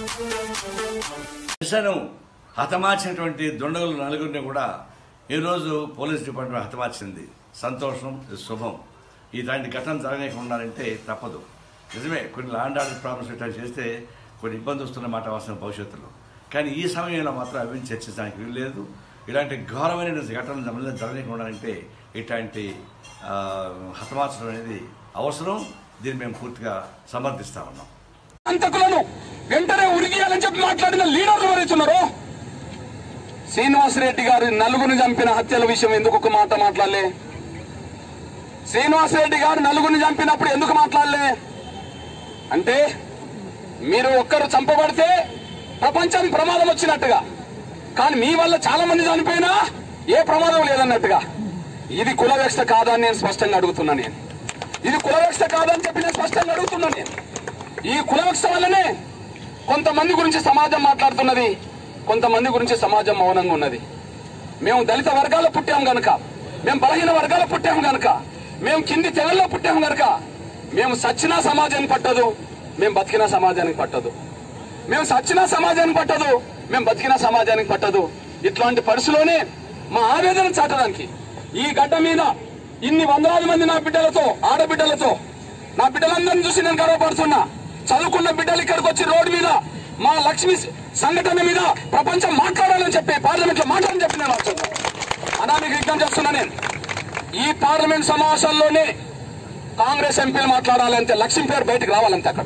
దిశను హతమార్చినటువంటి దుండగులు నలుగురిని కూడా ఈరోజు పోలీస్ డిపార్ట్మెంట్ హతమార్చింది సంతోషం ఇది శుభం ఇలాంటి ఘటన జరగకుండా ఉండాలంటే తప్పదు నిజమే కొన్ని లాండ్ ఆర్డర్ ప్రాబ్లమ్స్ ఇట్లా చేస్తే కొన్ని ఇబ్బంది వస్తున్న మాట వాస్తవం భవిష్యత్తులో కానీ ఈ సమయంలో మాత్రం అవి చర్చించడానికి వీలు లేదు ఇలాంటి ఘోరమైన ఘటనలు జరగ- జరగకుండా ఉండాలంటే ఇట్లాంటి ఆ, హతమార్చడం అనేది అవసరం దీన్ని మేము పూర్తిగా సమర్థిస్తా ఉన్నాం అంతకులను వెంటనే ఉరిగియాలని చెప్పి మాట్లాడిన లీడర్లు ఎవరైతున్నారో శ్రీనివాసరెడ్డి గారి నలుగురిని చంపిన హత్యల విషయం ఎందుకు ఒక మాట మాట్లాడలే శ్రీనివాసరెడ్డి గారు నలుగురిని చంపినప్పుడు ఎందుకు మాట్లాడలే అంటే మీరు ఒక్కరు చంపబడితే ప్రపంచానికి ప్రమాదం వచ్చినట్టుగా కానీ మీ వల్ల చాలా మంది చనిపోయినా ఏ ప్రమాదం లేదన్నట్టుగా ఇది కులవేక్ష కాదా అని నేను స్పష్టంగా అడుగుతున్నా నేను ఇది కులవేక్ష కాదా అని చెప్పి నేను స్పష్టంగా అడుగుతున్నా నేను ఈ కులవక్ష వల్లనే కొంతమంది గురించి సమాజం మాట్లాడుతున్నది కొంతమంది గురించి సమాజం మౌనంగా ఉన్నది మేము దళిత వర్గాల్లో పుట్టాం గనక మేము బలహీన వర్గాల్లో పుట్టాం గనక మేము కింది తెగల్లో పుట్టాం గనక మేము సచ్చినా సమాజానికి పట్టదు మేము బతికిన సమాజానికి పట్టదు మేము సచ్చినా సమాజానికి పట్టదు మేము బతికిన సమాజానికి పట్టదు ఇట్లాంటి పరిస్థితిలోనే మా ఆవేదన చాటడానికి ఈ గడ్డ మీద ఇన్ని వందలాది మంది నా బిడ్డలతో ఆడబిడ్డలతో నా బిడ్డలందరినీ చూసి నేను గర్వపడుతున్నా చదువుకున్న బిడ్డలు ఇక్కడికి వచ్చి రోడ్డు మీద మా లక్ష్మి సంఘటన మీద ప్రపంచం మాట్లాడాలని చెప్పి పార్లమెంట్ లో మాట్లాడని చెప్పి నేను వస్తున్నా అనా మీకు విజ్ఞప్తి చేస్తున్నా నేను ఈ పార్లమెంట్ సమావేశాల్లోనే కాంగ్రెస్ ఎంపీలు మాట్లాడాలంటే లక్ష్మి పేరు బయటకు రావాలంతే అక్కడ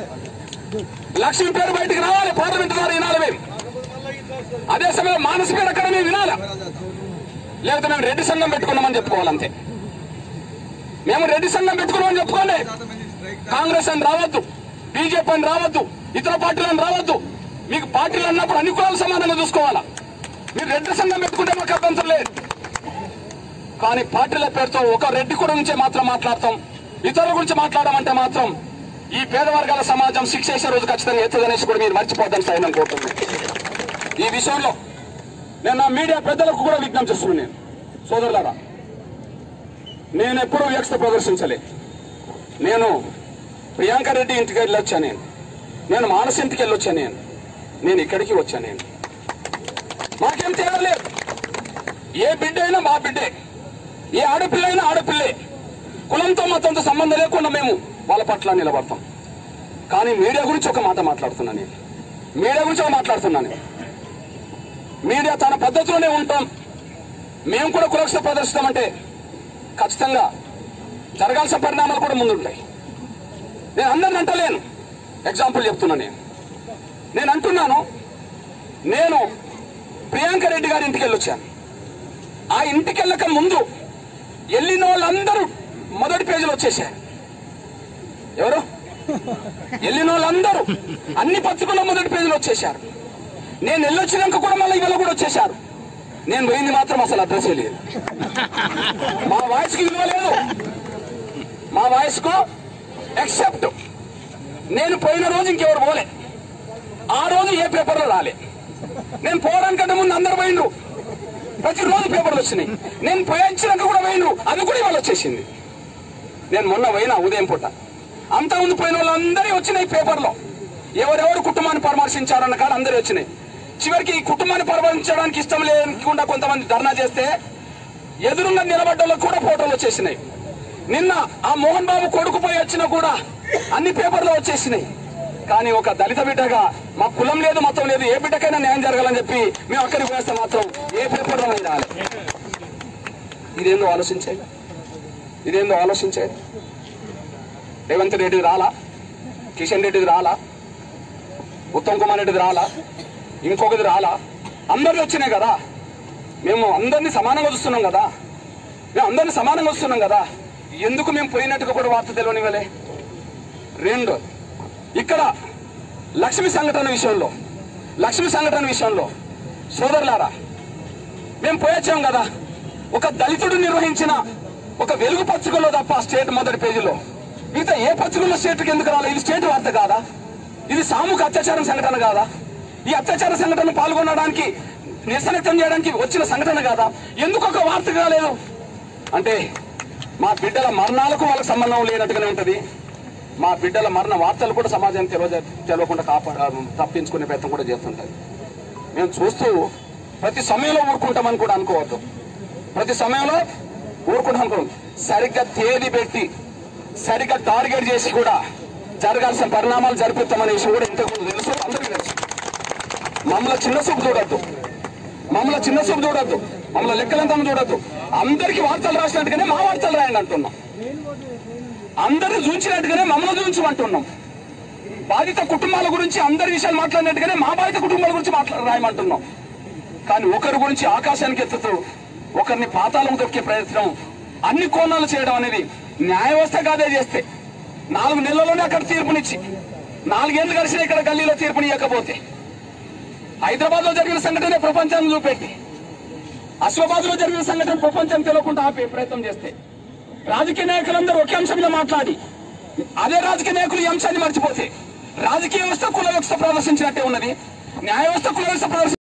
లక్ష్మి పేరు బయటకు రావాలి పార్లమెంట్ ద్వారా వినాలి మేము అదే సమయంలో మానస పేరు అక్కడ మేము వినాలి లేకపోతే మేము రెడ్డి సంఘం పెట్టుకున్నామని చెప్పుకోవాలంతే మేము రెడ్డి సంఘం పెట్టుకున్నామని చెప్పుకోండి కాంగ్రెస్ అని రావద్దు బీజేపీ అని రావద్దు ఇతర పార్టీలను రావద్దు మీకు పార్టీలు అన్నప్పుడు అన్ని కులాలు సమానంగా చూసుకోవాలా మీరు రెడ్డి సంఘం పెట్టుకుంటే మాకు అభ్యంతరం లేదు కానీ పార్టీల పేరుతో ఒక రెడ్డి కూడా నుంచే మాత్రం మాట్లాడతాం ఇతరుల గురించి మాట్లాడమంటే మాత్రం ఈ పేద వర్గాల సమాజం శిక్ష చేసే రోజు ఖచ్చితంగా ఎత్తదనేసి కూడా మీరు మర్చిపోద్దని సైన్ కోరుతున్నాను ఈ విషయంలో నేను నా మీడియా పెద్దలకు కూడా విజ్ఞప్తి చేస్తున్నాను నేను సోదరులారా నేను ఎప్పుడూ వ్యక్త ప్రదర్శించలే నేను ప్రియాంక రెడ్డి ఇంటికి వెళ్ళి వచ్చాను నేను నేను మానస్ ఇంటికి వెళ్ళి వచ్చాను నేను నేను ఇక్కడికి వచ్చాను నేను మాకేం తేడా లేదు ఏ బిడ్డ అయినా మా బిడ్డే ఏ ఆడపిల్ల అయినా ఆడపిల్లే కులంతో మతంతో సంబంధం లేకుండా మేము వాళ్ళ పట్ల నిలబడతాం కానీ మీడియా గురించి ఒక మాట మాట్లాడుతున్నాను నేను మీడియా గురించి ఒక మాట్లాడుతున్నాను నేను. మీడియా తన పద్ధతిలోనే ఉంటాం మేము కూడా కులక్ష ప్రదర్శిస్తామంటే ఖచ్చితంగా జరగాల్సిన పరిణామాలు కూడా ముందుంటాయి నేను అందరిని అంటలేను ఎగ్జాంపుల్ చెప్తున్నా నేను నేను అంటున్నాను నేను ప్రియాంక రెడ్డి గారి ఇంటికి వెళ్ళొచ్చాను ఆ ఇంటికి వెళ్ళక ముందు వెళ్ళిన వాళ్ళందరూ మొదటి పేజీలో వచ్చేసారు ఎవరు వెళ్ళిన వాళ్ళందరూ అన్ని పత్రికల్లో మొదటి పేజీలో వచ్చేసారు నేను వెళ్ళొచ్చినాక కూడా మళ్ళీ ఇవాళ కూడా వచ్చేసారు నేను పోయింది మాత్రం అసలు అడ్రస్సే లేదు మా వాయిస్ కి విలువ లేదు మా వాయిస్ కు ఎక్సెప్ట్ నేను పోయిన రోజు ఇంకెవరు పోలే ఆ రోజు ఏ పేపర్లో రాలే నేను పోవడానికంటే ముందు అందరు పోయిండ్రు ప్రతిరోజు పేపర్లు వచ్చినాయి నేను పోయించినాక కూడా పోయిండ్రు అది కూడా ఇవాళ వచ్చేసింది నేను మొన్న పోయినా ఉదయం పూట అంతా ముందు పోయిన వాళ్ళందరి వచ్చినాయి పేపర్లో ఎవరెవరు కుటుంబాన్ని పరామర్శించారన్న కాడ అందరూ వచ్చినాయి చివరికి ఈ కుటుంబాన్ని పరామర్శించడానికి ఇష్టం లేకుండా కొంతమంది ధర్నా చేస్తే ఎదురుగా నిలబడ్డ వాళ్ళకు కూడా ఫోటోలు వచ్చేసినాయి నిన్న ఆ మోహన్ బాబు కొడుకు పోయి వచ్చినా కూడా అన్ని పేపర్లో వచ్చేసినాయి కానీ ఒక దళిత బిడ్డగా మా కులం లేదు మతం లేదు ఏ బిడ్డకైనా న్యాయం జరగాలని చెప్పి మేము అక్కడికి వేస్తే మాత్రం ఏ పేపర్లో రాలి ఇదేందో ఆలోచించేది ఇదేందో ఆలోచించేది రేవంత్ రెడ్డిది రాలా కిషన్ రెడ్డిది రాలా ఉత్తమ్ కుమార్ రెడ్డిది రాలా ఇంకొకది రాలా అందరిది వచ్చినాయి కదా మేము అందరినీ సమానంగా చూస్తున్నాం కదా మేము అందరినీ సమానంగా వస్తున్నాం కదా ఎందుకు మేము పోయినట్టుగా కూడా వార్త తెలియనివ్వలే రెండు ఇక్కడ లక్ష్మి సంఘటన విషయంలో లక్ష్మి సంఘటన విషయంలో సోదరులారా మేము పోయొచ్చాం కదా ఒక దళితుడు నిర్వహించిన ఒక వెలుగు పత్రికలో తప్ప స్టేట్ మొదటి పేజీలో మిగతా ఏ పత్రికల్లో స్టేట్కి ఎందుకు రాలేదు ఇది స్టేట్ వార్త కాదా ఇది సామూహిక అత్యాచారం సంఘటన కాదా ఈ అత్యాచార సంఘటన పాల్గొనడానికి నిరసన వ్యక్తం చేయడానికి వచ్చిన సంఘటన కాదా ఎందుకు ఒక వార్త కాలేదు అంటే మా బిడ్డల మరణాలకు వాళ్ళకి సంబంధం లేనట్టుగానే ఉంటది మా బిడ్డల మరణ వార్తలు కూడా సమాజం తెలియ తెలియకుండా కాపాడ తప్పించుకునే ప్రయత్నం కూడా చేస్తుంటది మేము చూస్తూ ప్రతి సమయంలో ఊరుకుంటామని కూడా అనుకోవద్దు ప్రతి సమయంలో ఊరుకుంటాం అనుకోవద్దు సరిగ్గా తేదీ పెట్టి సరిగ్గా టార్గెట్ చేసి కూడా జరగాల్సిన పరిణామాలు జరిపిస్తామనే విషయం కూడా ఇంతకుముందు తెలుసు అందరికీ తెలుసు మమ్మల్ని చిన్న చూపు చూడొద్దు మమ్మల్ని చిన్న చూపు చూడొద్దు మమ్మల్ని లెక్కలంతా చూడొద్దు అందరికి వార్తలు రాసినట్టుగానే మా వార్తలు రాయండి అంటున్నాం అందరిని చూపించినట్టుగానే మమ్మల్ని చూపించమంటున్నాం బాధిత కుటుంబాల గురించి అందరి విషయాలు మాట్లాడినట్టుగానే మా బాధిత కుటుంబాల గురించి మాట్లా రాయమంటున్నాం కానీ ఒకరి గురించి ఆకాశానికి ఎత్తుతూ ఒకరిని పాతాళం దొక్కే ప్రయత్నం అన్ని కోణాలు చేయడం అనేది న్యాయ వ్యవస్థ కాదే చేస్తే నాలుగు నెలల్లోనే అక్కడ తీర్పునిచ్చి నాలుగేళ్లు కలిసిన ఇక్కడ గల్లీలో తీర్పునియకపోతే హైదరాబాద్ లో జరిగిన సంఘటన ప్రపంచాన్ని చూపెట్టి అశ్వబాద్ లో జరిగిన సంఘటన ప్రపంచం తెలియకుండా ఆపే ప్రయత్నం చేస్తే రాజకీయ నాయకులందరూ ఒకే అంశం మీద మాట్లాడి అదే రాజకీయ నాయకులు ఈ అంశాన్ని మర్చిపోతే రాజకీయ వ్యవస్థ కుల వ్యవస్థ ప్రదర్శించినట్టే ఉన్నది న్యాయ వ్యవస్థ కుల వ్యవస్థ ప్రదర్శించినట్టే